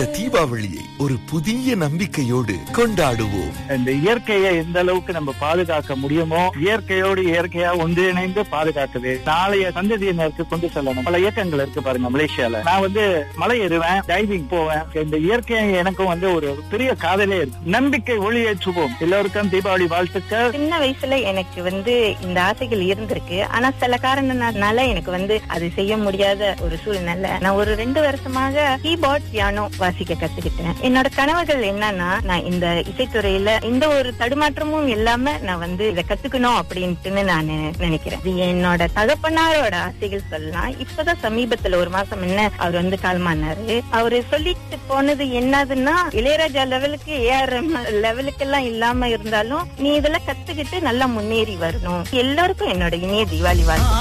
இந்த தீபாவளியை ஒரு புதிய நம்பிக்கையோடு கொண்டாடுவோம் இந்த இயற்கையை எந்த அளவுக்கு நம்ம பாதுகாக்க முடியுமோ இயற்கையோடு இயற்கையா ஒன்றிணைந்து பாதுகாக்குது நாளைய சந்ததியினருக்கு கொண்டு செல்லணும் பல இயக்கங்கள் இருக்கு பாருங்க மலேசியால நான் வந்து மலை ஏறுவேன் டைவிங் போவேன் இந்த இயற்கை எனக்கும் வந்து ஒரு பெரிய காதலே இருக்கு நம்பிக்கை ஒளியேற்றுவோம் எல்லோருக்கும் தீபாவளி வாழ்த்துக்கள் சின்ன வயசுல எனக்கு வந்து இந்த ஆசைகள் இருந்திருக்கு ஆனா சில காரணனால எனக்கு வந்து அது செய்ய முடியாத ஒரு சூழ்நிலை நான் ஒரு ரெண்டு வருஷமாக கீபோர்ட் பியானோ வாசிக்க கத்துக்கிட்டேன் என்னோட கனவுகள் என்னன்னா நான் இந்த இசைத்துறையில எந்த ஒரு தடுமாற்றமும் இல்லாம நான் வந்து இதை கத்துக்கணும் அப்படின்ட்டு நான் நினைக்கிறேன் இது என்னோட தகப்பனாரோட ஆசைகள் சொல்லலாம் இப்பதான் சமீபத்துல ஒரு மாசம் என்ன அவர் வந்து காலமானாரு அவரு சொல்லிட்டு போனது என்னதுன்னா இளையராஜா லெவலுக்கு ஏஆர்எம் லெவலுக்கு எல்லாம் இல்லாம இருந்தாலும் நீ இதெல்லாம் கத்துக்கிட்டு நல்லா முன்னேறி வரணும் எல்லாருக்கும் என்னோட இனிய தீபாவளி வாழ்த்து